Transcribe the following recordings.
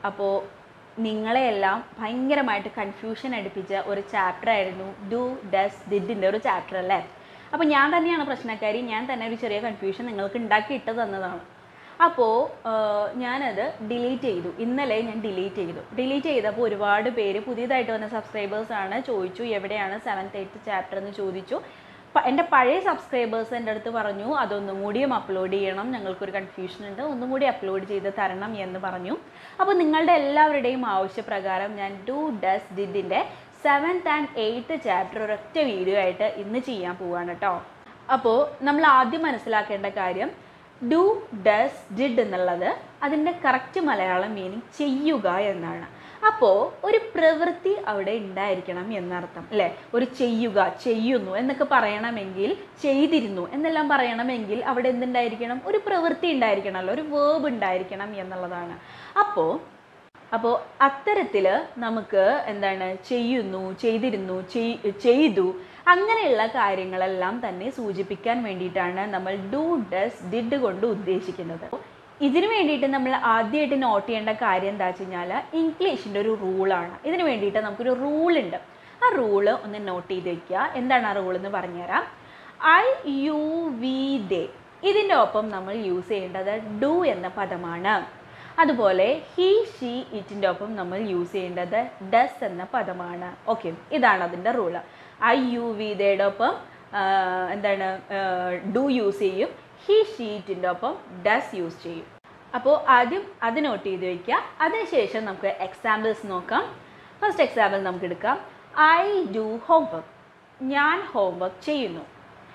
അപ്പോൾ നിങ്ങളെയെല്ലാം ഭയങ്കരമായിട്ട് കൺഫ്യൂഷൻ അടുപ്പിച്ച ഒരു ചാപ്റ്റർ ആയിരുന്നു ഡു ഡസ് ഡിഡിൻ്റെ ഒരു ചാപ്റ്റർ അല്ലേ അപ്പോൾ ഞാൻ തന്നെയാണ് പ്രശ്നക്കാരി ഞാൻ തന്നെ ഒരു ചെറിയ കൺഫ്യൂഷൻ നിങ്ങൾക്ക് ഉണ്ടാക്കി ഇട്ട് തന്നതാണ് അപ്പോൾ ഞാനത് ഡിലീറ്റ് ചെയ്തു ഇന്നലെ ഞാൻ ഡിലീറ്റ് ചെയ്തു ഡിലീറ്റ് ചെയ്തപ്പോൾ ഒരുപാട് പേര് പുതിയതായിട്ട് വന്ന സബ്സ്ക്രൈബേഴ്സാണ് ചോദിച്ചു എവിടെയാണ് സെവൻത്ത് എയ്ത്ത് ചാപ്റ്റർ എന്ന് ചോദിച്ചു പ- എൻ്റെ പഴയ സബ്സ്ക്രൈബേഴ്സ് എൻ്റെ അടുത്ത് പറഞ്ഞു അതൊന്നും കൂടിയും അപ്ലോഡ് ചെയ്യണം ഞങ്ങൾക്കൊരു കൺഫ്യൂഷൻ ഉണ്ട് ഒന്നും കൂടി അപ്ലോഡ് ചെയ്ത് തരണം എന്ന് പറഞ്ഞു അപ്പോൾ നിങ്ങളുടെ എല്ലാവരുടെയും ആവശ്യപ്രകാരം ഞാൻ ഡു ഡസ് ഡിഡിൻ്റെ seventh and eighth chapter video വീഡിയോ ആയിട്ട് ഇന്ന് ചെയ്യാൻ പോവാണ് കേട്ടോ അപ്പോൾ നമ്മൾ ആദ്യം മനസ്സിലാക്കേണ്ട കാര്യം ഡു ഡസ് ഡിഡ് എന്നുള്ളത് അതിൻ്റെ കറക്റ്റ് മലയാളം മീനിങ് ചെയ്യുക എന്നാണ് അപ്പോൾ ഒരു പ്രവൃത്തി അവിടെ ഉണ്ടായിരിക്കണം എന്നർത്ഥം അല്ലേ ഒരു ചെയ്യുക ചെയ്യുന്നു എന്നൊക്കെ പറയണമെങ്കിൽ ചെയ്തിരുന്നു എന്നെല്ലാം പറയണമെങ്കിൽ അവിടെ എന്തുണ്ടായിരിക്കണം ഒരു പ്രവൃത്തി ഉണ്ടായിരിക്കണമല്ലോ ഒരു വേർബ് ഉണ്ടായിരിക്കണം എന്നുള്ളതാണ് അപ്പോൾ അപ്പോൾ അത്തരത്തിൽ നമുക്ക് എന്താണ് ചെയ്യുന്നു ചെയ്തിരുന്നു ചെയ്- ചെയ്തു അങ്ങനെയുള്ള കാര്യങ്ങളെല്ലാം തന്നെ സൂചിപ്പിക്കാൻ വേണ്ടിയിട്ടാണ് നമ്മൾ ഡു ഡസ് ഡിഡ് കൊണ്ട് ഉദ്ദേശിക്കുന്നത് ഇതിനു വേണ്ടിയിട്ട് നമ്മൾ ആദ്യമായിട്ട് നോട്ട് ചെയ്യേണ്ട കാര്യം എന്താ വെച്ച് കഴിഞ്ഞാൽ ഇംഗ്ലീഷിൻ്റെ ഒരു റൂളാണ് ഇതിന് വേണ്ടിയിട്ട് നമുക്കൊരു റൂളുണ്ട് ആ റൂള് ഒന്ന് നോട്ട് ചെയ്ത് വെക്കുക എന്താണ് ആ റൂൾ എന്ന് പറഞ്ഞുതരാം ഐ യു വി ദേ ഇതിൻ്റെ ഒപ്പം നമ്മൾ യൂസ് ചെയ്യേണ്ടത് ഡു എന്ന പദമാണ് അതുപോലെ ഹി ഷീ ഇറ്റിൻ്റെ ഒപ്പം നമ്മൾ യൂസ് ചെയ്യേണ്ടത് ഡസ് എന്ന പദമാണ് ഓക്കെ ഇതാണ് അതിൻ്റെ റൂള് ഐ യു വി ദയുടെ ഒപ്പം ആ, എന്താണ് ഡു യൂസ് ചെയ്യും ഹി ഷീ ഇറ്റിൻ്റെ ഒപ്പം ഡസ് യൂസ് ചെയ്യും അപ്പോൾ ആദ്യം അത് നോട്ട് ചെയ്ത് വയ്ക്കുക അതിനുശേഷം നമുക്ക് എക്സാമ്പിൾസ് നോക്കാം ഫസ്റ്റ് എക്സാമ്പിൾ നമുക്ക് എടുക്കാം ഐ ഡു ഹോംവർക്ക് ഞാൻ ഹോംവർക്ക് ചെയ്യുന്നു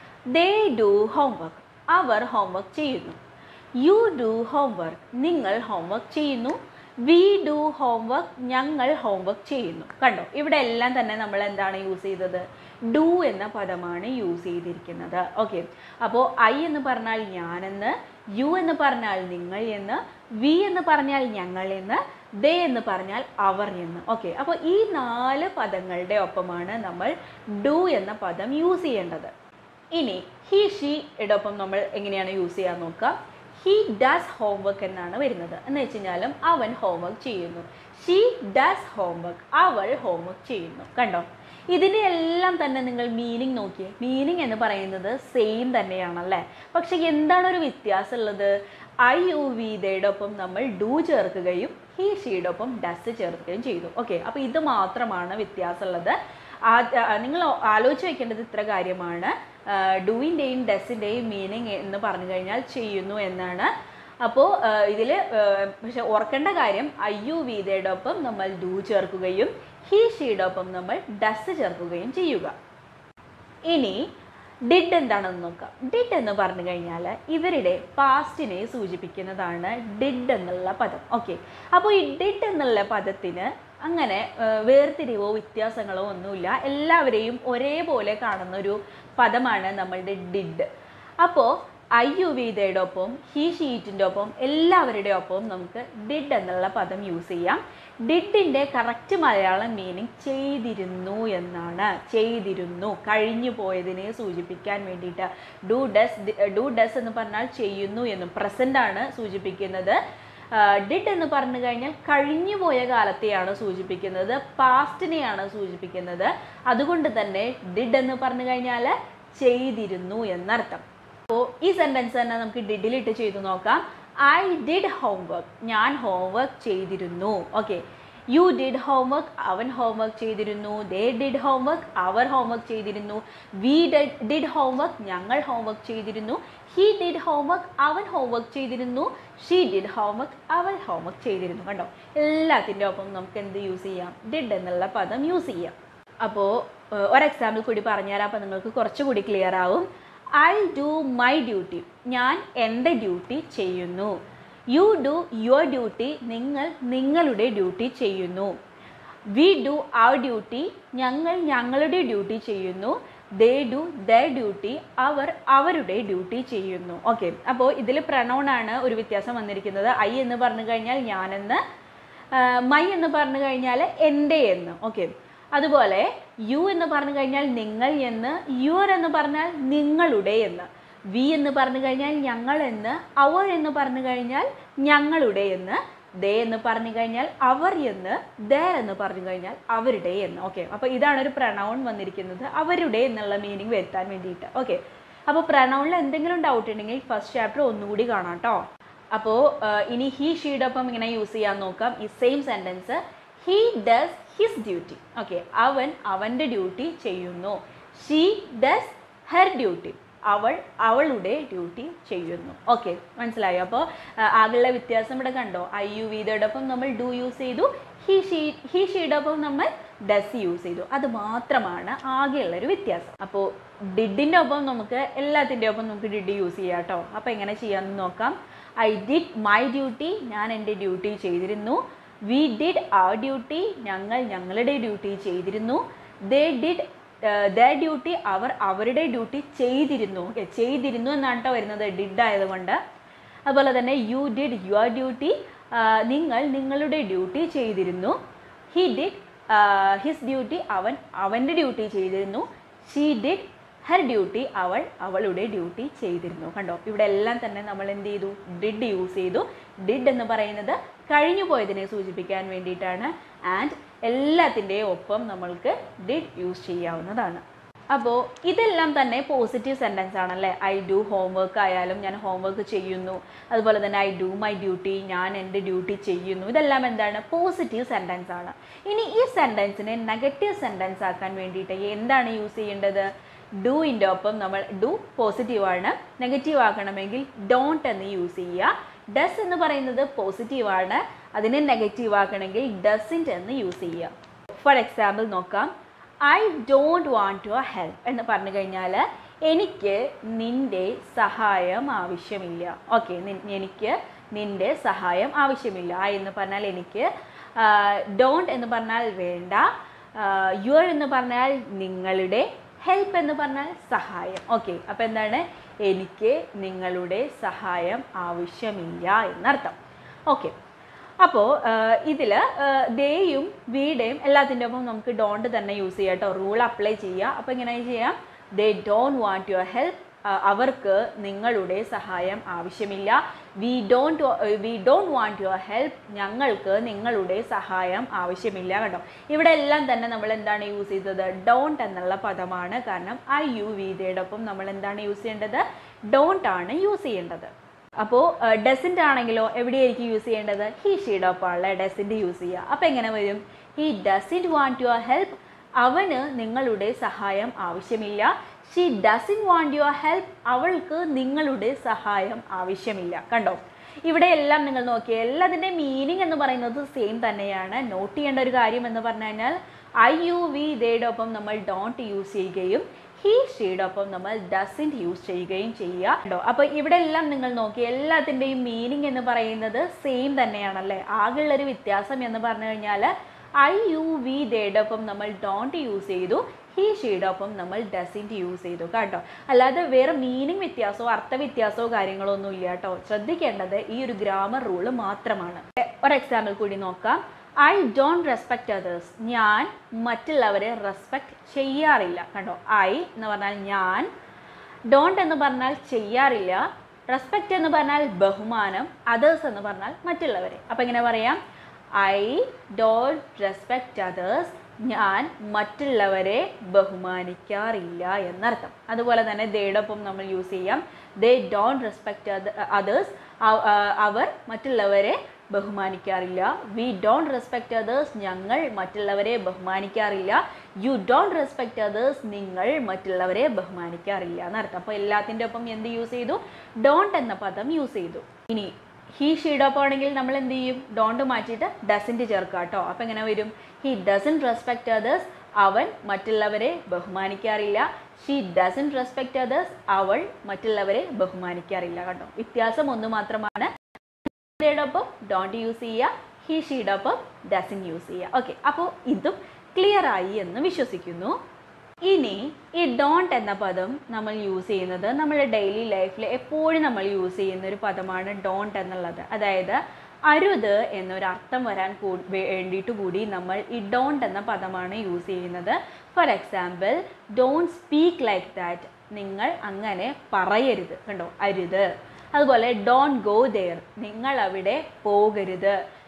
ദേ ഡു ഹോംവർക്ക് അവർ ഹോംവർക്ക് ചെയ്യുന്നു യു ഡു ഹോംവർക്ക് നിങ്ങൾ ഹോംവർക്ക് ചെയ്യുന്നു വി ഡു ഹോംവർക്ക് ഞങ്ങൾ ഹോംവർക്ക് ചെയ്യുന്നു കണ്ടോ ഇവിടെ എല്ലാം തന്നെ നമ്മൾ എന്താണ് യൂസ് ചെയ്തത് ഡു എന്ന പദമാണ് യൂസ് ചെയ്തിരിക്കുന്നത് ഓക്കെ അപ്പോൾ ഐ എന്ന് പറഞ്ഞാൽ ഞാനെന്ന് യു എന്ന് പറഞ്ഞാൽ നിങ്ങൾ എന്ന് വി എന്ന് പറഞ്ഞാൽ ഞങ്ങൾ എന്ന് ദേ എന്ന് പറഞ്ഞാൽ അവർ എന്ന് ഓക്കെ അപ്പോൾ ഈ നാല് പദങ്ങളുടെ ഒപ്പമാണ് നമ്മൾ ഡു എന്ന പദം യൂസ് ചെയ്യേണ്ടത് ഇനി ഹി ഷീയുടെ ഒപ്പം നമ്മൾ എങ്ങനെയാണ് യൂസ് ചെയ്യാൻ നോക്കുക ഹി ഡസ് ഹോംവർക്ക് എന്നാണ് വരുന്നത് എന്ന് വെച്ച് കഴിഞ്ഞാലും അവൻ ഹോംവർക്ക് ചെയ്യുന്നു ഷീ ഡസ് ഹോംവർക്ക് അവൾ ഹോംവർക്ക് ചെയ്യുന്നു കണ്ടോ ഇതിൻ്റെ എല്ലാം തന്നെ നിങ്ങൾ മീനിങ് നോക്കിയേ മീനിങ് എന്ന് പറയുന്നത് സെയിം തന്നെയാണല്ലേ പക്ഷെ എന്താണ് ഒരു വ്യത്യാസം ഉള്ളത് ഐ യു വിതയുടെ ഒപ്പം നമ്മൾ ഡു ചേർക്കുകയും ഹി ഷീയുടെ ഒപ്പം ഡസ് ചേർക്കുകയും ചെയ്തു ഓക്കെ അപ്പോൾ ഇത് മാത്രമാണ് വ്യത്യാസമുള്ളത് ആ- ആ, നിങ്ങൾ ആലോചിച്ച് വെക്കേണ്ടത് ഇത്ര കാര്യമാണ് ഡൂയിൻ്റെയും ഡസിൻ്റെയും മീനിങ് എന്ന് പറഞ്ഞു കഴിഞ്ഞാൽ ചെയ്യുന്നു എന്നാണ് അപ്പോൾ ഇതിൽ പക്ഷെ ഓർക്കേണ്ട കാര്യം ഐ യു വിതയുടെ ഒപ്പം നമ്മൾ ഡു ചേർക്കുകയും ഹി ഷീയുടെ ഒപ്പം നമ്മൾ ഡസ് ചേർക്കുകയും ചെയ്യുക ഇനി ഡിഡ് എന്താണെന്ന് നോക്കാം ഡിഡ് എന്ന് പറഞ്ഞു കഴിഞ്ഞാൽ ഇവരുടെ പാസ്റ്റിനെ സൂചിപ്പിക്കുന്നതാണ് ഡിഡ് എന്നുള്ള പദം ഓക്കെ അപ്പോൾ ഈ ഡിഡ് എന്നുള്ള പദത്തിന് അങ്ങനെ ആ, വേർതിരിവോ വ്യത്യാസങ്ങളോ ഒന്നുമില്ല എല്ലാവരെയും ഒരേപോലെ കാണുന്ന ഒരു പദമാണ് നമ്മളുടെ ഡിഡ് അപ്പോൾ ഐ യു വിതയുടെ ഒപ്പം ഹി ഷീറ്റിൻ്റെ ഒപ്പം എല്ലാവരുടെ ഒപ്പം നമുക്ക് ഡിഡ് എന്നുള്ള പദം യൂസ് ചെയ്യാം ഡിഡിൻ്റെ കറക്റ്റ് മലയാളം മീനിങ് ചെയ്തിരുന്നു എന്നാണ് ചെയ്തിരുന്നു കഴിഞ്ഞു പോയതിനെ സൂചിപ്പിക്കാൻ വേണ്ടിയിട്ട് ഡു ഡസ് ഡു ഡസ് എന്ന് പറഞ്ഞാൽ ചെയ്യുന്നു എന്നും പ്രസൻ്റ് ആണ് സൂചിപ്പിക്കുന്നത് ഡിഡ് എന്ന് പറഞ്ഞു കഴിഞ്ഞാൽ കഴിഞ്ഞു പോയ കാലത്തെയാണ് സൂചിപ്പിക്കുന്നത് പാസ്റ്റിനെയാണ് സൂചിപ്പിക്കുന്നത് അതുകൊണ്ട് തന്നെ ഡിഡ് എന്ന് പറഞ്ഞു കഴിഞ്ഞാൽ ചെയ്തിരുന്നു എന്നർത്ഥം അപ്പോൾ ഈ സെൻറ്റൻസ് തന്നെ നമുക്ക് ഡിഡിലിട്ട് ചെയ്തു നോക്കാം ഐ ഡിഡ് ഹോംവർക്ക് ഞാൻ ഹോംവർക്ക് ചെയ്തിരുന്നു ഓക്കെ യു ഡിഡ് ഹോംവർക്ക് അവൻ ഹോംവർക്ക് ചെയ്തിരുന്നു ദേ ഡിഡ് ഹോംവർക്ക് അവർ ഹോംവർക്ക് ചെയ്തിരുന്നു വി ഡിഡ് ഹോംവർക്ക് ഞങ്ങൾ ഹോംവർക്ക് ചെയ്തിരുന്നു ഹി ഡിഡ് ഹോംവർക്ക് അവൻ ഹോംവർക്ക് ചെയ്തിരുന്നു ഷീ ഡിഡ് ഹോംവർക്ക് അവൾ ഹോംവർക്ക് ചെയ്തിരുന്നു കണ്ടോ എല്ലാത്തിൻ്റെ ഒപ്പം നമുക്ക് എന്ത് യൂസ് ചെയ്യാം ഡിഡ് എന്നുള്ള പദം യൂസ് ചെയ്യാം അപ്പോൾ ഒരു എക്സാമ്പിൾ കൂടി പറഞ്ഞുതരാം അപ്പോൾ നിങ്ങൾക്ക് കുറച്ചുകൂടി ക്ലിയർ ആവും ഐ ഡു മൈ ഡ്യൂട്ടി ഞാൻ എൻ്റെ ഡ്യൂട്ടി ചെയ്യുന്നു യു ഡു യുവർ ഡ്യൂട്ടി നിങ്ങൾ നിങ്ങളുടെ ഡ്യൂട്ടി ചെയ്യുന്നു വി ഡു അവർ ഡ്യൂട്ടി ഞങ്ങൾ ഞങ്ങളുടെ ഡ്യൂട്ടി ചെയ്യുന്നു ദേ ഡു ദ ഡ്യൂട്ടി അവർ അവരുടെ ഡ്യൂട്ടി ചെയ്യുന്നു ഓക്കെ അപ്പോൾ ഇതിൽ പ്രണോണാണ് ഒരു വ്യത്യാസം വന്നിരിക്കുന്നത് ഐ എന്ന് പറഞ്ഞു കഴിഞ്ഞാൽ ഞാനെന്ന് മൈ എന്ന് പറഞ്ഞു കഴിഞ്ഞാൽ എൻ്റെ എന്ന് ഓക്കെ അതുപോലെ യു എന്ന് പറഞ്ഞു കഴിഞ്ഞാൽ നിങ്ങൾ എന്ന് യുവർ എന്ന് പറഞ്ഞാൽ നിങ്ങളുടെ എന്ന് വി എന്ന് പറഞ്ഞു കഴിഞ്ഞാൽ ഞങ്ങൾ എന്ന് അവർ എന്ന് പറഞ്ഞു കഴിഞ്ഞാൽ ഞങ്ങളുടെ എന്ന് ദേ എന്ന് പറഞ്ഞു കഴിഞ്ഞാൽ അവർ എന്ന് ദേർ എന്ന് പറഞ്ഞു കഴിഞ്ഞാൽ അവരുടെ എന്ന് ഓക്കെ അപ്പോൾ ഇതാണ് ഒരു പ്രണൗൺ വന്നിരിക്കുന്നത് അവരുടെ എന്നുള്ള മീനിങ് വരുത്താൻ വേണ്ടിയിട്ട് ഓക്കെ അപ്പോൾ പ്രണൗണിൽ എന്തെങ്കിലും ഡൗട്ട് ഉണ്ടെങ്കിൽ ഫസ്റ്റ് ചാപ്റ്റർ ഒന്നുകൂടി കാണാം കേട്ടോ അപ്പോൾ ഇനി ഹീ ഷീഡൊപ്പം ഇങ്ങനെ യൂസ് ചെയ്യാൻ നോക്കാം ഈ same sentence he does his duty okay അവൻ അവൻ്റെ ഡ്യൂട്ടി ചെയ്യുന്നു ഷീ ഡസ് ഹെർ ഡ്യൂട്ടി അവൾ അവളുടെ ഡ്യൂട്ടി ചെയ്യുന്നു ഓക്കെ മനസ്സിലായോ അപ്പോൾ ആകെയുള്ള വ്യത്യാസം ഇവിടെ കണ്ടോ ഐ യു വിതോടൊപ്പം നമ്മൾ ഡു യൂസ് ചെയ്തു ഹി ഷീ ഹി ഷീടൊപ്പം നമ്മൾ ഡസ് യൂസ് ചെയ്തു അത് മാത്രമാണ് ആകെയുള്ള ഒരു വ്യത്യാസം അപ്പോൾ ഡിഡിൻ്റെ ഒപ്പം നമുക്ക് എല്ലാത്തിൻ്റെ ഒപ്പം നമുക്ക് ഡിഡ് യൂസ് ചെയ്യാം കേട്ടോ അപ്പോൾ എങ്ങനെ ചെയ്യാമെന്ന് നോക്കാം ഐ ഡിഡ് മൈ ഡ്യൂട്ടി ഞാൻ എൻ്റെ ഡ്യൂട്ടി ചെയ്തിരുന്നു വി ഡിഡ് അവർ ഡ്യൂട്ടി ഞങ്ങൾ ഞങ്ങളുടെ ഡ്യൂട്ടി ചെയ്തിരുന്നു ദേ ഡിഡ് ദ ഡ്യൂട്ടി അവർ അവരുടെ ഡ്യൂട്ടി ചെയ്തിരുന്നു ഓക്കെ ചെയ്തിരുന്നു എന്നാണ് കേട്ടോ വരുന്നത് ഡിഡ് ആയതുകൊണ്ട് അതുപോലെ തന്നെ യു ഡിഡ് യുവർ ഡ്യൂട്ടി നിങ്ങൾ നിങ്ങളുടെ ഡ്യൂട്ടി ചെയ്തിരുന്നു ഹി ഡിഡ് ഹിസ് ഡ്യൂട്ടി അവൻ അവൻ്റെ ഡ്യൂട്ടി ചെയ്തിരുന്നു ഷീ ഡിഡ് ഹെർ ഡ്യൂട്ടി അവൾ അവളുടെ ഡ്യൂട്ടി ചെയ്തിരുന്നു കണ്ടോ ഇവിടെ എല്ലാം തന്നെ നമ്മൾ എന്ത് ചെയ്തു ഡിഡ് യൂസ് ചെയ്തു ഡിഡ് എന്ന് പറയുന്നത് കഴിഞ്ഞു പോയതിനെ സൂചിപ്പിക്കാൻ വേണ്ടിയിട്ടാണ് ആൻഡ് എല്ലാത്തിൻ്റെയും ഒപ്പം നമ്മൾക്ക് ഡിഡ് യൂസ് ചെയ്യാവുന്നതാണ് അപ്പോൾ ഇതെല്ലാം തന്നെ പോസിറ്റീവ് സെൻറ്റൻസ് ആണല്ലേ ഐ ഡു ഹോംവർക്ക് ആയാലും ഞാൻ ഹോംവർക്ക് ചെയ്യുന്നു അതുപോലെ തന്നെ ഐ ഡു മൈ ഡ്യൂട്ടി ഞാൻ എൻ്റെ ഡ്യൂട്ടി ചെയ്യുന്നു ഇതെല്ലാം എന്താണ് പോസിറ്റീവ് സെൻറ്റൻസ് ആണ് ഇനി ഈ സെൻറ്റൻസിനെ നെഗറ്റീവ് സെൻറ്റൻസ് ആക്കാൻ വേണ്ടിയിട്ട് എന്താണ് യൂസ് ചെയ്യേണ്ടത് ഡൂയിൻ്റെ ഒപ്പം നമ്മൾ ഡു പോസിറ്റീവാണ് നെഗറ്റീവ് ആക്കണമെങ്കിൽ ഡോണ്ട് എന്ന് യൂസ് ചെയ്യുക ഡസ് എന്ന് പറയുന്നത് പോസിറ്റീവാണ് അതിനെ നെഗറ്റീവ് ആക്കണമെങ്കിൽ ഡസിൻറ്റ് എന്ന് യൂസ് ചെയ്യുക ഫോർ എക്സാമ്പിൾ നോക്കാം I don't want your help എന്ന് പറഞ്ഞു കഴിഞ്ഞാൽ എനിക്ക് നിൻ്റെ സഹായം ആവശ്യമില്ല ഓക്കെ എനിക്ക് നിൻ്റെ സഹായം ആവശ്യമില്ല ഐ എന്ന് പറഞ്ഞാൽ എനിക്ക് ഡോണ്ട് എന്ന് പറഞ്ഞാൽ വേണ്ട യുവർ എന്ന് പറഞ്ഞാൽ നിങ്ങളുടെ ഹെൽപ്പ് എന്ന് പറഞ്ഞാൽ സഹായം ഓക്കെ അപ്പോൾ എന്താണ് എനിക്ക് നിങ്ങളുടെ സഹായം ആവശ്യമില്ല എന്നർത്ഥം ഓക്കെ അപ്പോൾ ഇതിൽ ദേയും വീടേയും എല്ലാത്തിൻ്റെ ഒപ്പം നമുക്ക് ഡോണ്ട് തന്നെ യൂസ് ചെയ്യാം കേട്ടോ റൂൾ അപ്ലൈ ചെയ്യുക അപ്പോൾ ഇങ്ങനെ ചെയ്യാം they don't want your help അവർക്ക് നിങ്ങളുടെ സഹായം ആവശ്യമില്ല we don't we don't want your help ഞങ്ങൾക്ക് നിങ്ങളുടെ സഹായം ആവശ്യമില്ല കേട്ടോ ഇവിടെ എല്ലാം തന്നെ നമ്മൾ എന്താണ് യൂസ് ചെയ്തത് ഡോണ്ട് എന്നുള്ള പദമാണ് കാരണം ഐ യു വിതയോടൊപ്പം നമ്മൾ എന്താണ് യുസ് ചെയ്യേണ്ടത് ഡോണ്ട് ആണ് യൂസ് ചെയ്യേണ്ടത് അപ്പോൾ ഡെസിൻ്റ് ആണെങ്കിലോ എവിടെയായിരിക്കും യൂസ് ചെയ്യേണ്ടത് ഹി ഷീഡോപ്പാണല്ലേ ഡെസിൻ്റ് യൂസ് ചെയ്യുക അപ്പോൾ എങ്ങനെ വരും he doesn't want your help അവന് നിങ്ങളുടെ സഹായം ആവശ്യമില്ല she doesn't want your help അവൾക്ക് നിങ്ങളുടെ സഹായം ആവശ്യമില്ല കണ്ടോ ഇവിടെ എല്ലാം നിങ്ങൾ നോക്കിയാൽ എല്ലാത്തിൻ്റെ മീനിങ് എന്ന് പറയുന്നത് സെയിം തന്നെയാണ് നോട്ട് ചെയ്യേണ്ട ഒരു കാര്യം എന്ന് പറഞ്ഞു കഴിഞ്ഞാൽ ഐ യു വി ഇതേടൊപ്പം നമ്മൾ ഡോണ്ട് യൂസ് ചെയ്യുകയും ഹി ഷീഡൊപ്പം നമ്മൾ ഡസിൻറ്റ് യൂസ് ചെയ്യുകയും ചെയ്യുക കേട്ടോ അപ്പോൾ ഇവിടെ എല്ലാം നിങ്ങൾ നോക്കി എല്ലാത്തിൻ്റെയും മീനിങ് എന്ന് പറയുന്നത് സെയിം തന്നെയാണല്ലേ ആകെയുള്ളൊരു വ്യത്യാസം എന്ന് പറഞ്ഞു കഴിഞ്ഞാൽ ഐ യു വി ദേടൊപ്പം നമ്മൾ ഡോണ്ട് യൂസ് ചെയ്തു ഹി ഷീഡൊപ്പം നമ്മൾ ഡസിൻറ്റ് യൂസ് ചെയ്തു കേട്ടോ അല്ലാതെ വേറെ മീനിങ് വ്യത്യാസമോ അർത്ഥ വ്യത്യാസമോ കാര്യങ്ങളോ ഒന്നും ഇല്ല കേട്ടോ ശ്രദ്ധിക്കേണ്ടത് ഈ ഒരു ഗ്രാമർ റൂള് മാത്രമാണ് ഒരു എക്സാമ്പിൾ കൂടി നോക്കാം ഐ ഡോണ്ട് റെസ്പെക്റ്റ് അതേഴ്സ് ഞാൻ മറ്റുള്ളവരെ റെസ്പെക്റ്റ് ചെയ്യാറില്ല കണ്ടോ ഐ എന്ന് പറഞ്ഞാൽ ഞാൻ ഡോണ്ട് എന്ന് പറഞ്ഞാൽ ചെയ്യാറില്ല റെസ്പെക്റ്റ് എന്ന് പറഞ്ഞാൽ ബഹുമാനം അതേഴ്സ് എന്ന് പറഞ്ഞാൽ മറ്റുള്ളവരെ അപ്പം എങ്ങനെ പറയാം ഐ ഡോണ്ട് റെസ്പെക്റ്റ് അതേഴ്സ് ഞാൻ മറ്റുള്ളവരെ ബഹുമാനിക്കാറില്ല എന്നർത്ഥം അതുപോലെ തന്നെ ദേടൊപ്പം നമ്മൾ യൂസ് ചെയ്യാം ദേ ഡോണ്ട് റെസ്പെക്റ്റ് അതേഴ്സ് അവർ മറ്റുള്ളവരെ ബഹുമാനിക്കാറില്ല വി ഡോണ്ട് റെസ്പെക്റ്റ് അതേഴ്സ് ഞങ്ങൾ മറ്റുള്ളവരെ ബഹുമാനിക്കാറില്ല യു ഡോണ്ട് റെസ്പെക്റ്റ് അതേഴ്സ് നിങ്ങൾ മറ്റുള്ളവരെ ബഹുമാനിക്കാറില്ല എന്നർത്ഥം അപ്പോൾ എല്ലാത്തിൻ്റെ ഒപ്പം എന്ത് യൂസ് ചെയ്തു ഡോണ്ട് എന്ന പദം യൂസ് ചെയ്തു ഇനി ഹീ ഷീഡോപ്പ് ആണെങ്കിൽ നമ്മൾ എന്ത് ചെയ്യും ഡോണ്ട് മാറ്റിയിട്ട് ഡസൻറ്റ് ചേർക്കുക കേട്ടോ അപ്പോൾ എങ്ങനെ വരും ഹി ഡസൻ റെസ്പെക്റ്റ് അതേഴ്സ് അവൻ മറ്റുള്ളവരെ ബഹുമാനിക്കാറില്ല ഷീ ഡസൻ റെസ്പെക്റ്റ് അതേഴ്സ് അവൾ മറ്റുള്ളവരെ ബഹുമാനിക്കാറില്ല കേട്ടോ വ്യത്യാസം ഒന്ന് മാത്രമാണ് ോടൊപ്പം ഡോണ്ട് യൂസ് ചെയ്യുക ഹി ഷീഡൊപ്പം ഡസൻ യൂസ് ചെയ്യുക ഓക്കെ അപ്പോൾ ഇതും ക്ലിയർ ആയി എന്ന് വിശ്വസിക്കുന്നു ഇനി ഈ ഡോണ്ട് എന്ന പദം നമ്മൾ യൂസ് ചെയ്യുന്നത് നമ്മുടെ ഡെയിലി ലൈഫിൽ എപ്പോഴും നമ്മൾ യൂസ് ചെയ്യുന്ന ഒരു പദമാണ് ഡോണ്ട് എന്നുള്ളത് അതായത് അരുത് എന്നൊരു അർത്ഥം വരാൻ കൂ വേണ്ടിയിട്ട് കൂടി നമ്മൾ ഈ ഡോണ്ട് എന്ന പദമാണ് യൂസ് ചെയ്യുന്നത് for example don't speak like that നിങ്ങൾ അങ്ങനെ പറയരുത് കണ്ടോ അരുത് അതുപോലെ ഡോണ്ട് ഗോ ദെയർ നിങ്ങൾ അവിടെ പോകരുത്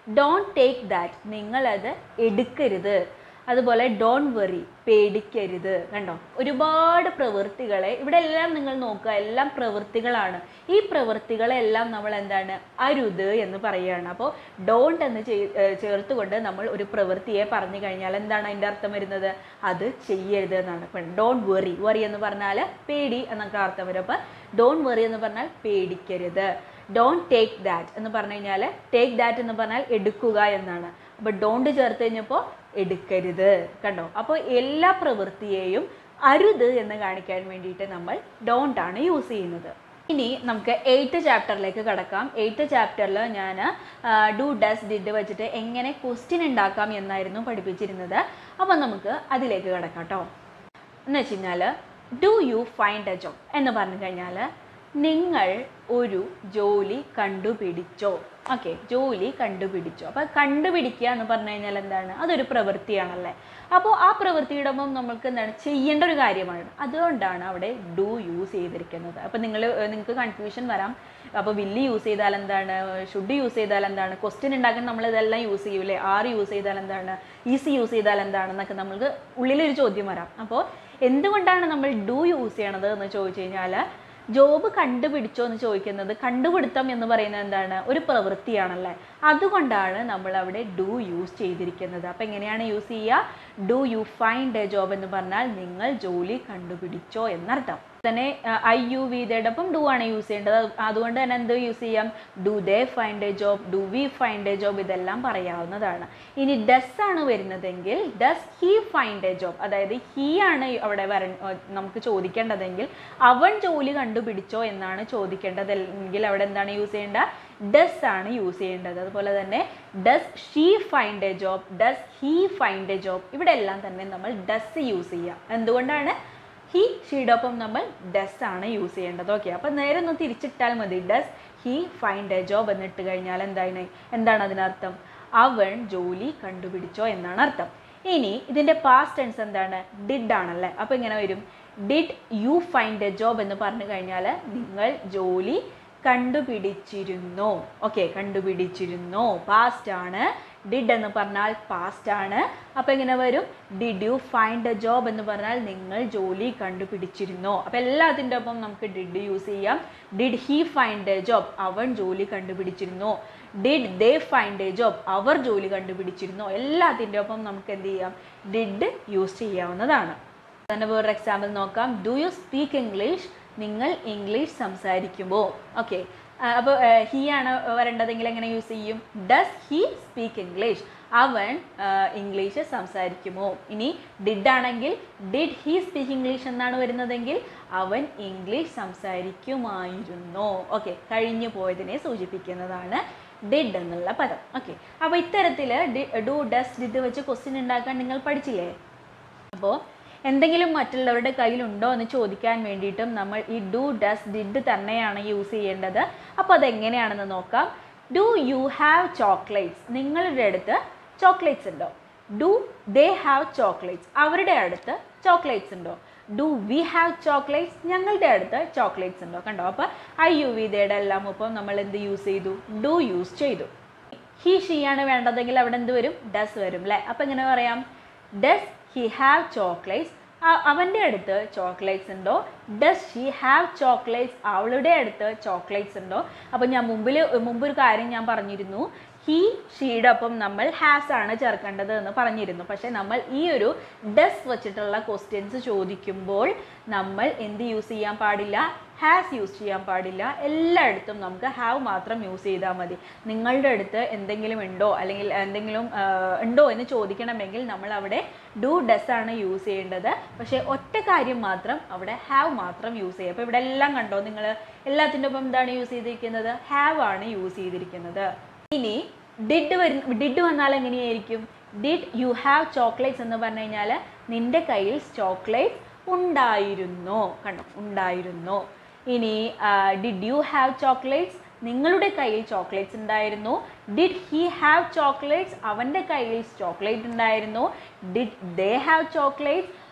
ഡോണ്ട് ടേക്ക് ദാറ്റ് നിങ്ങളത് എടുക്കരുത് അതുപോലെ ഡോൺ വെറി പേടിക്കരുത് കണ്ടോ ഒരുപാട് പ്രവൃത്തികളെ ഇവിടെ എല്ലാം നിങ്ങൾ നോക്കുക എല്ലാം പ്രവൃത്തികളാണ് ഈ പ്രവൃത്തികളെല്ലാം നമ്മൾ എന്താണ് അരുത് എന്ന് പറയുകയാണ് അപ്പോൾ ഡോണ്ട് എന്ന് ചെയ്- ഏർ ചേർത്തുകൊണ്ട് നമ്മൾ ഒരു പ്രവൃത്തിയെ പറഞ്ഞു കഴിഞ്ഞാൽ എന്താണ് അതിൻ്റെ അർത്ഥം വരുന്നത് അത് ചെയ്യരുത് എന്നാണ് ഇപ്പം ഡോണ്ട് വെറി വെറി എന്ന് പറഞ്ഞാൽ പേടി എന്നൊക്കെ അർത്ഥം വരും അപ്പോൾ ഡോണ്ട് വെറി എന്ന് പറഞ്ഞാൽ പേടിക്കരുത് ഡോണ്ട് ടേക്ക് ദാറ്റ് എന്ന് പറഞ്ഞു കഴിഞ്ഞാൽ ടേക്ക് ദാറ്റ് എന്ന് പറഞ്ഞാൽ എടുക്കുക എന്നാണ് അപ്പോൾ ഡോണ്ട് ചേർത്ത് കഴിഞ്ഞപ്പോൾ എടുക്കരുത് കണ്ടോ അപ്പോൾ എല്ലാ പ്രവൃത്തിയെയും അരുത് എന്ന് കാണിക്കാൻ വേണ്ടിയിട്ട് നമ്മൾ ഡോണ്ട് ആണ് യൂസ് ചെയ്യുന്നത് ഇനി നമുക്ക് എയ്ത്ത് ചാപ്റ്ററിലേക്ക് കടക്കാം എയ്ത്ത് ചാപ്റ്ററിൽ ഞാൻ ഡു ഡസ് ഡിഡ് വെച്ചിട്ട് എങ്ങനെ ക്വസ്റ്റ്യൻ ഉണ്ടാക്കാം എന്നായിരുന്നു പഠിപ്പിച്ചിരുന്നത് അപ്പോൾ നമുക്ക് അതിലേക്ക് കടക്കാം കേട്ടോ എന്ന് വെച്ച് കഴിഞ്ഞാൽ do you find a job എന്ന് പറഞ്ഞു കഴിഞ്ഞാൽ നിങ്ങൾ ഒരു ജോലി കണ്ടുപിടിച്ചോ ഓക്കെ ജോലി കണ്ടുപിടിച്ചോ അപ്പോൾ കണ്ടുപിടിക്കുക എന്ന് പറഞ്ഞു കഴിഞ്ഞാൽ എന്താണ് അതൊരു പ്രവൃത്തിയാണല്ലേ അപ്പോൾ ആ പ്രവൃത്തിയുടെ ഒപ്പം നമ്മൾക്ക് എന്താണ് ചെയ്യേണ്ട ഒരു കാര്യമാണ് അതുകൊണ്ടാണ് അവിടെ ഡു യൂസ് ചെയ്തിരിക്കുന്നത് അപ്പോൾ നിങ്ങൾ നിങ്ങൾക്ക് കൺഫ്യൂഷൻ വരാം അപ്പോൾ വില്ല് യൂസ് ചെയ്താൽ എന്താണ് ഷുഡ് യൂസ് ചെയ്താൽ എന്താണ് ക്വസ്റ്റ്യൻ ഉണ്ടാക്കാൻ നമ്മൾ ഇതെല്ലാം യൂസ് ചെയ്യൂലേ ആർ യൂസ് ചെയ്താൽ എന്താണ് ഈസി യൂസ് ചെയ്താൽ എന്താണെന്നൊക്കെ നമ്മൾക്ക് ഉള്ളിലൊരു ചോദ്യം വരാം അപ്പോൾ എന്തുകൊണ്ടാണ് നമ്മൾ ഡു യൂസ് ചെയ്യണത് എന്ന് ചോദിച്ചു കഴിഞ്ഞാൽ ജോബ് കണ്ടുപിടിച്ചോ എന്ന് ചോദിക്കുന്നത് കണ്ടുപിടുത്തം എന്ന് പറയുന്നത് എന്താണ് ഒരു പ്രവൃത്തിയാണല്ലേ അതുകൊണ്ടാണ് നമ്മൾ അവിടെ ഡു യൂസ് ചെയ്തിരിക്കുന്നത് അപ്പം എങ്ങനെയാണ് യൂസ് ചെയ്യുക do you find a job എന്ന് പറഞ്ഞാൽ നിങ്ങൾ ജോലി കണ്ടുപിടിച്ചോ എന്നർത്ഥം തന്നെ ഐ യു വിതയോടൊപ്പം ഡു ആണ് യൂസ് ചെയ്യേണ്ടത് അത് അതുകൊണ്ട് തന്നെ എന്ത് യൂസ് ചെയ്യാം do they find a job do we find a job ഇതെല്ലാം പറയാവുന്നതാണ് ഇനി ഡസ് ആണ് വരുന്നതെങ്കിൽ does he find a job അതായത് ഹീ ആണ് അവിടെ വര നമുക്ക് ചോദിക്കേണ്ടതെങ്കിൽ അവൻ ജോലി കണ്ടുപിടിച്ചോ എന്നാണ് ചോദിക്കേണ്ടതെങ്കിൽ അവിടെ എന്താണ് യൂസ് ചെയ്യേണ്ട ഡസ് ആണ് യൂസ് ചെയ്യേണ്ടത് അതുപോലെ തന്നെ does she find a job does he find a job ഇവിടെ എല്ലാം തന്നെ നമ്മൾ ഡസ് യൂസ് ചെയ്യുക എന്തുകൊണ്ടാണ് ഹി ഷീടൊപ്പം നമ്മൾ ഡസ് ആണ് യൂസ് ചെയ്യേണ്ടത് ഓക്കെ അപ്പം നേരെ ഒന്ന് തിരിച്ചിട്ടാൽ മതി does he find a job എന്നിട്ട് കഴിഞ്ഞാൽ എന്താണ് എന്താണ് അതിനർത്ഥം അവൻ ജോലി കണ്ടുപിടിച്ചോ എന്നാണ് അർത്ഥം ഇനി ഇതിൻ്റെ പാസ്റ്റ് ടെൻസ് എന്താണ് ഡിഡ് ആണല്ലേ അപ്പോൾ ഇങ്ങനെ വരും did you find a job എന്ന് പറഞ്ഞു കഴിഞ്ഞാൽ നിങ്ങൾ ജോലി കണ്ടുപിടിച്ചിരുന്നോ ഓക്കെ കണ്ടുപിടിച്ചിരുന്നോ പാസ്റ്റ് ആണ് ഡിഡ് എന്ന് പറഞ്ഞാൽ പാസ്റ്റ് ആണ് അപ്പോൾ എങ്ങനെ വരും did you find a job എന്ന് പറഞ്ഞാൽ നിങ്ങൾ ജോലി കണ്ടുപിടിച്ചിരുന്നോ അപ്പോൾ എല്ലാത്തിൻ്റെ ഒപ്പം നമുക്ക് ഡിഡ് യൂസ് ചെയ്യാം did he find a job അവൻ ജോലി കണ്ടുപിടിച്ചിരുന്നോ did they find a job അവർ ജോലി കണ്ടുപിടിച്ചിരുന്നോ എല്ലാത്തിൻ്റെ ഒപ്പം നമുക്ക് എന്ത് ചെയ്യാം ഡിഡ് യൂസ് ചെയ്യാവുന്നതാണ് തന്നെ വേറൊരു എക്സാമ്പിൾ നോക്കാം ഡു യു സ്പീക്ക് ഇംഗ്ലീഷ് നിങ്ങൾ ഇംഗ്ലീഷ് സംസാരിക്കുമോ ഓക്കെ അപ്പോൾ ഹീ ആണ് വരേണ്ടതെങ്കിൽ എങ്ങനെ യൂസ് ചെയ്യും ഡസ് ഹീ സ്പീക്ക് ഇംഗ്ലീഷ് അവൻ ഇംഗ്ലീഷ് സംസാരിക്കുമോ ഇനി ഡിഡ് ആണെങ്കിൽ ഡിഡ് ഹീ സ്പീക്ക് ഇംഗ്ലീഷ് എന്നാണ് വരുന്നതെങ്കിൽ അവൻ ഇംഗ്ലീഷ് സംസാരിക്കുമായിരുന്നോ ഓക്കെ കഴിഞ്ഞു പോയതിനെ സൂചിപ്പിക്കുന്നതാണ് ഡിഡ് എന്നുള്ള പദം ഓക്കെ അപ്പോൾ ഇത്തരത്തിൽ ഡു ഡസ് ഡിഡ് വെച്ച് ക്വസ്റ്റ്യൻ ഉണ്ടാക്കാൻ നിങ്ങൾ പഠിച്ചില്ലേ അപ്പോൾ എന്തെങ്കിലും മറ്റുള്ളവരുടെ കയ്യിലുണ്ടോ എന്ന് ചോദിക്കാൻ വേണ്ടിയിട്ടും നമ്മൾ ഈ ഡു ഡസ് ഡിഡ് തന്നെയാണ് യൂസ് ചെയ്യേണ്ടത് അപ്പോൾ അതെങ്ങനെയാണെന്ന് നോക്കാം ഡു യു ഹാവ് ചോക്ലേറ്റ്സ് നിങ്ങളുടെ അടുത്ത് ചോക്ലേറ്റ്സ് ഉണ്ടോ ഡു ദേ ഹാവ് ചോക്ലേറ്റ്സ് അവരുടെ അടുത്ത് ചോക്ലേറ്റ്സ് ഉണ്ടോ ഡു വി ഹാവ് ചോക്ലേറ്റ്സ് ഞങ്ങളുടെ അടുത്ത് ചോക്ലേറ്റ്സ് ഉണ്ടോ കണ്ടോ അപ്പോൾ ഐ യു വി ദേയുടെ എല്ലാം ഒപ്പം നമ്മൾ എന്ത് യൂസ് ചെയ്തു ഡു യൂസ് ചെയ്തു ഹി ഷീ ആണ് വേണ്ടതെങ്കിൽ അവിടെ എന്ത് വരും ഡസ് വരും അല്ലേ അപ്പം എങ്ങനെ പറയാം ഡസ് ഹി ഹാവ് ചോക്ലേറ്റ്സ് അവൻ്റെ അടുത്ത് ചോക്ലേറ്റ്സ് ഉണ്ടോ ഡസ് ഷീ ഹാവ് ചോക്ലേറ്റ്സ് അവളുടെ അടുത്ത് ചോക്ലേറ്റ്സ് ഉണ്ടോ അപ്പോൾ ഞാൻ മുമ്പിൽ മുമ്പ് ഒരു കാര്യം ഞാൻ പറഞ്ഞിരുന്നു ഹി ഷീയുടെ ഒപ്പം നമ്മൾ ഹാസ് ആണ് ചേർക്കേണ്ടത് എന്ന് പറഞ്ഞിരുന്നു പക്ഷേ നമ്മൾ ഈ ഒരു ഡസ് വെച്ചിട്ടുള്ള ക്വസ്റ്റ്യൻസ് ചോദിക്കുമ്പോൾ നമ്മൾ എന്ത് യൂസ് ചെയ്യാൻ പാടില്ല ഹാസ് യൂസ് ചെയ്യാൻ പാടില്ല എല്ലായിടത്തും നമുക്ക് ഹാവ് മാത്രം യൂസ് ചെയ്താൽ മതി നിങ്ങളുടെ അടുത്ത് എന്തെങ്കിലും ഉണ്ടോ അല്ലെങ്കിൽ എന്തെങ്കിലും ആ, ഉണ്ടോ എന്ന് ചോദിക്കണമെങ്കിൽ നമ്മൾ അവിടെ ഡു ഡസ് ആണ് യൂസ് ചെയ്യേണ്ടത് പക്ഷേ ഒറ്റ കാര്യം മാത്രം അവിടെ ഹാവ് മാത്രം യൂസ് ചെയ്യുക അപ്പോൾ ഇവിടെ എല്ലാം കണ്ടോ നിങ്ങൾ എല്ലാത്തിൻ്റെ ഒപ്പം എന്താണ് യൂസ് ചെയ്തിരിക്കുന്നത് ഹാവ് ആണ് യൂസ് ചെയ്തിരിക്കുന്നത് ഇനി ഡിഡ് വരുന്ന ഡിഡ് വന്നാൽ എങ്ങനെയായിരിക്കും ഡിഡ് യു ഹാവ് ചോക്ലേറ്റ്സ് എന്ന് പറഞ്ഞു കഴിഞ്ഞാൽ നിൻ്റെ കയ്യിൽ ചോക്ലേറ്റ് ഉണ്ടായിരുന്നോ കണ്ടോ ഉണ്ടായിരുന്നോ ഇനി ഡിഡ് യു ഹാവ് ചോക്ലേറ്റ്സ് നിങ്ങളുടെ കയ്യിൽ ചോക്ലേറ്റ്സ് ഉണ്ടായിരുന്നു ഡിഡ് ഹി ഹാവ് ചോക്ലേറ്റ്സ് അവൻ്റെ കയ്യിൽ ചോക്ലേറ്റ് ഉണ്ടായിരുന്നു ഡിഡ് ദേ ഹാവ് ചോക്ലേറ്റ്സ്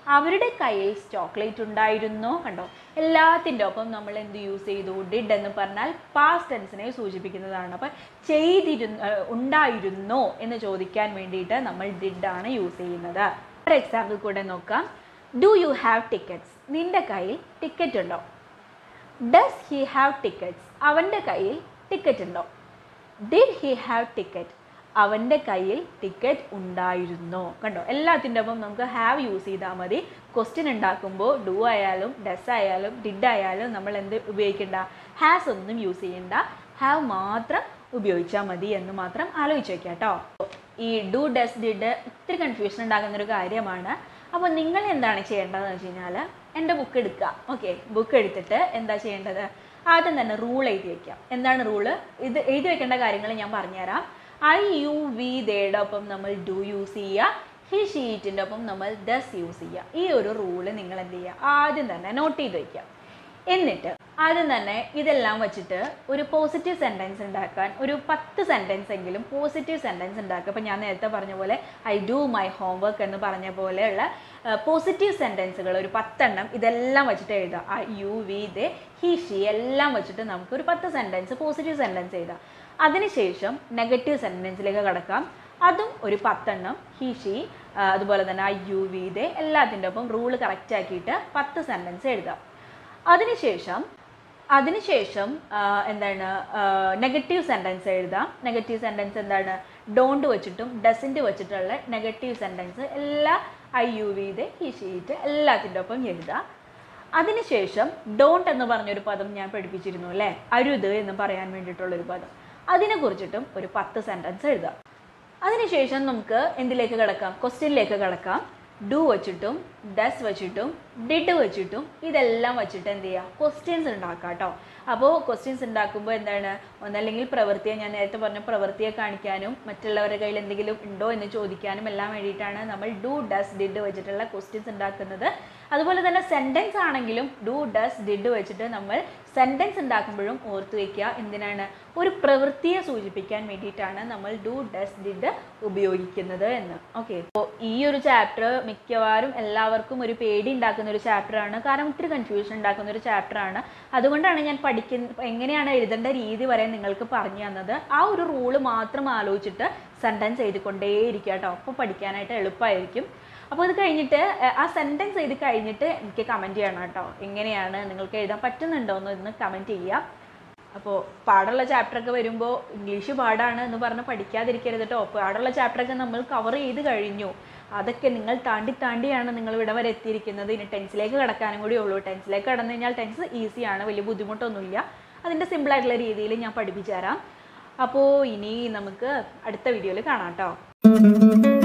അവരുടെ കയ്യിൽ ചോക്ലേറ്റ് ഉണ്ടായിരുന്നോ കണ്ടോ എല്ലാത്തിൻ്റെ ഒപ്പം നമ്മൾ എന്ത് യൂസ് ചെയ്തു ഡിഡ് എന്ന് പറഞ്ഞാൽ പാസ്റ്റ് ടെൻസിനെ സൂചിപ്പിക്കുന്നതാണ് അപ്പം ചെയ്തിരുന്നു ഏർ ഉണ്ടായിരുന്നോ എന്ന് ചോദിക്കാൻ വേണ്ടിയിട്ട് നമ്മൾ ഡിഡ് ആണ് യൂസ് ചെയ്യുന്നത് ഒരു എക്സാമ്പിൾ കൂടെ നോക്കാം ഡു യു ഹാവ് ടിക്കറ്റ്സ് നിൻ്റെ കയ്യിൽ ടിക്കറ്റ് ഉണ്ടോ ഡസ് ഹി ഹാവ് ടിക്കറ്റ്സ് അവൻ്റെ കയ്യിൽ ടിക്കറ്റ് ഉണ്ടോ ഡിഡ് ഹി ഹാവ് ടിക്കറ്റ് അവൻ്റെ കയ്യിൽ ടിക്കറ്റ് ഉണ്ടായിരുന്നോ കണ്ടോ എല്ലാത്തിൻ്റെ ഒപ്പം നമുക്ക് ഹാവ് യൂസ് ചെയ്താൽ മതി ക്വസ്റ്റ്യൻ ഉണ്ടാക്കുമ്പോൾ ഡു ആയാലും ഡസ് ആയാലും ഡിഡ് ആയാലും നമ്മൾ എന്ത് ഉപയോഗിക്കണ്ട ഹാസ് ഒന്നും യൂസ് ചെയ്യണ്ട ഹാവ് മാത്രം ഉപയോഗിച്ചാൽ മതി എന്ന് മാത്രം ആലോചിച്ച് വയ്ക്കാം കേട്ടോ ഈ ഡു ഡസ് ഡിഡ് ഇത്തിരി കൺഫ്യൂഷൻ ഉണ്ടാകുന്ന ഒരു കാര്യമാണ് അപ്പോൾ നിങ്ങൾ എന്താണ് ചെയ്യേണ്ടതെന്ന് വെച്ച് കഴിഞ്ഞാൽ എൻ്റെ ബുക്ക് എടുക്കുക ഓക്കെ ബുക്ക് എടുത്തിട്ട് എന്താ ചെയ്യേണ്ടത് ആദ്യം തന്നെ റൂൾ എഴുതി വയ്ക്കാം എന്താണ് റൂള് ഇത് എഴുതി വെക്കേണ്ട കാര്യങ്ങൾ ഞാൻ പറഞ്ഞുതരാം ഐ യു വി ദേയുടെ ഒപ്പം നമ്മൾ ഡു യൂസ് ചെയ്യുക ഹി ഷീറ്റിൻ്റെ ഒപ്പം നമ്മൾ ദസ് യൂസ് ചെയ്യുക ഈ ഒരു റൂള് നിങ്ങൾ എന്ത് ചെയ്യുക ആദ്യം തന്നെ നോട്ട് ചെയ്ത് വയ്ക്കുക എന്നിട്ട് ആദ്യം തന്നെ ഇതെല്ലാം വെച്ചിട്ട് ഒരു പോസിറ്റീവ് സെൻറ്റൻസ് ഉണ്ടാക്കാൻ ഒരു പത്ത് സെൻറ്റൻസ് എങ്കിലും പോസിറ്റീവ് സെൻറ്റൻസ് ഉണ്ടാക്കുക അപ്പോൾ ഞാൻ നേരത്തെ പറഞ്ഞ പോലെ ഐ ഡു മൈ ഹോംവർക്ക് എന്ന് പറഞ്ഞ പോലെയുള്ള പോസിറ്റീവ് സെൻറ്റൻസുകൾ ഒരു പത്തെണ്ണം ഇതെല്ലാം വെച്ചിട്ട് എഴുതാം I you we they he she എല്ലാം വെച്ചിട്ട് നമുക്ക് ഒരു പത്ത് സെൻറ്റൻസ് പോസിറ്റീവ് സെൻറ്റൻസ് എഴുതാം അതിനുശേഷം നെഗറ്റീവ് സെൻറ്റൻസിലേക്ക് കടക്കാം അതും ഒരു പത്തെണ്ണം ഹി ഷി അതുപോലെ തന്നെ ഐ യു വി ദേ എല്ലാത്തിൻ്റെ ഒപ്പം റൂള് കറക്റ്റ് ആക്കിയിട്ട് പത്ത് സെൻറ്റൻസ് എഴുതാം അതിനുശേഷം അതിനുശേഷം ആ, എന്താണ് നെഗറ്റീവ് സെൻറ്റൻസ് എഴുതാം നെഗറ്റീവ് സെൻറ്റൻസ് എന്താണ് ഡോണ്ട് വെച്ചിട്ടും ഡസിൻ്റ് വെച്ചിട്ടുള്ള നെഗറ്റീവ് സെൻറ്റൻസ് എല്ലാ ഐ യു വിയുടെ ഹി ഷീറ്റ് എല്ലാത്തിൻ്റെ ഒപ്പം എഴുതാം അതിനുശേഷം ഡോണ്ട് എന്ന് പറഞ്ഞൊരു പദം ഞാൻ പഠിപ്പിച്ചിരുന്നു അല്ലേ അരുത് എന്ന് പറയാൻ വേണ്ടിയിട്ടുള്ളൊരു പദം അതിനെക്കുറിച്ചിട്ടും ഒരു പത്ത് സെൻറ്റൻസ് എഴുതാം അതിനുശേഷം നമുക്ക് എന്തിലേക്ക് കിടക്കാം ക്വസ്റ്റ്യനിലേക്ക് കിടക്കാം ഡു വെച്ചിട്ടും ഡസ് വെച്ചിട്ടും ഡിഡ് വെച്ചിട്ടും ഇതെല്ലാം വെച്ചിട്ട് എന്ത് ചെയ്യുക ക്വസ്റ്റ്യൻസ് ഉണ്ടാക്കാം കേട്ടോ അപ്പോൾ ക്വസ്റ്റ്യൻസ് ഉണ്ടാക്കുമ്പോൾ എന്താണ് ഒന്നല്ലെങ്കിൽ പ്രവൃത്തിയെ ഞാൻ നേരത്തെ പറഞ്ഞ പ്രവൃത്തിയെ കാണിക്കാനും മറ്റുള്ളവരുടെ കയ്യിൽ എന്തെങ്കിലും ഉണ്ടോ എന്ന് ചോദിക്കാനും എല്ലാം വേണ്ടിയിട്ടാണ് നമ്മൾ ഡു ഡസ് ഡിഡ് വെച്ചിട്ടുള്ള ക്വസ്റ്റ്യൻസ് ഉണ്ടാക്കുന്നത് അതുപോലെ തന്നെ സെൻറ്റൻസ് ആണെങ്കിലും ഡു ഡസ് ഡിഡ് വെച്ചിട്ട് നമ്മൾ സെൻറ്റൻസ് ഉണ്ടാക്കുമ്പോഴും ഓർത്ത് വയ്ക്കുക എന്തിനാണ് ഒരു പ്രവൃത്തിയെ സൂചിപ്പിക്കാൻ വേണ്ടിയിട്ടാണ് നമ്മൾ ഡു ഡസ് ഡിഡ് ഉപയോഗിക്കുന്നത് എന്ന് ഓക്കെ അപ്പോൾ ഈ ഒരു ചാപ്റ്റർ മിക്കവാറും എല്ലാവർക്കും ഒരു പേടി ഉണ്ടാക്കുന്ന ഒരു ചാപ്റ്ററാണ് കാരണം ഒത്തിരി കൺഫ്യൂഷൻ ഉണ്ടാക്കുന്ന ഒരു ചാപ്റ്ററാണ് അതുകൊണ്ടാണ് ഞാൻ പഠിക്കുന്ന എങ്ങനെയാണ് എഴുതേണ്ട രീതി വരെ നിങ്ങൾക്ക് പറഞ്ഞു തന്നത് ആ ഒരു റൂള് മാത്രം ആലോചിച്ചിട്ട് സെൻറ്റൻസ് എഴുതിക്കൊണ്ടേയിരിക്കുക കേട്ടോ അപ്പോൾ പഠിക്കാനായിട്ട് എളുപ്പമായിരിക്കും അപ്പോൾ ഇത് കഴിഞ്ഞിട്ട് ഏഹ്, ആ സെൻറ്റൻസ് എഴുതി കഴിഞ്ഞിട്ട് എനിക്ക് കമൻറ്റ് ചെയ്യണം കേട്ടോ എങ്ങനെയാണ് നിങ്ങൾക്ക് എഴുതാൻ പറ്റുന്നുണ്ടോ എന്ന് ഇന്ന് കമൻറ്റ് ചെയ്യുക അപ്പോൾ പാടുള്ള ചാപ്റ്ററൊക്കെ വരുമ്പോൾ ഇംഗ്ലീഷ് പാടാണ് എന്ന് പറഞ്ഞ് പഠിക്കാതിരിക്കരുത് കേട്ടോ പാടുള്ള ചാപ്റ്ററൊക്കെ നമ്മൾ കവർ ചെയ്ത് കഴിഞ്ഞു അതൊക്കെ നിങ്ങൾ താണ്ടി താണ്ടിയാണ് നിങ്ങൾ ഇവിടെ വരെ എത്തിയിരിക്കുന്നത് ഇനി ടെൻസിലേക്ക് കടക്കാനും കൂടി ഉള്ളൂ ടെൻസിലേക്ക് കടന്നു കഴിഞ്ഞാൽ ടെൻസ് ഈസിയാണ് വലിയ ബുദ്ധിമുട്ടൊന്നുമില്ല അതിൻ്റെ സിമ്പിളായിട്ടുള്ള രീതിയിൽ ഞാൻ പഠിപ്പിച്ചു തരാം അപ്പോൾ ഇനി നമുക്ക് അടുത്ത വീഡിയോയിൽ കാണാം കേട്ടോ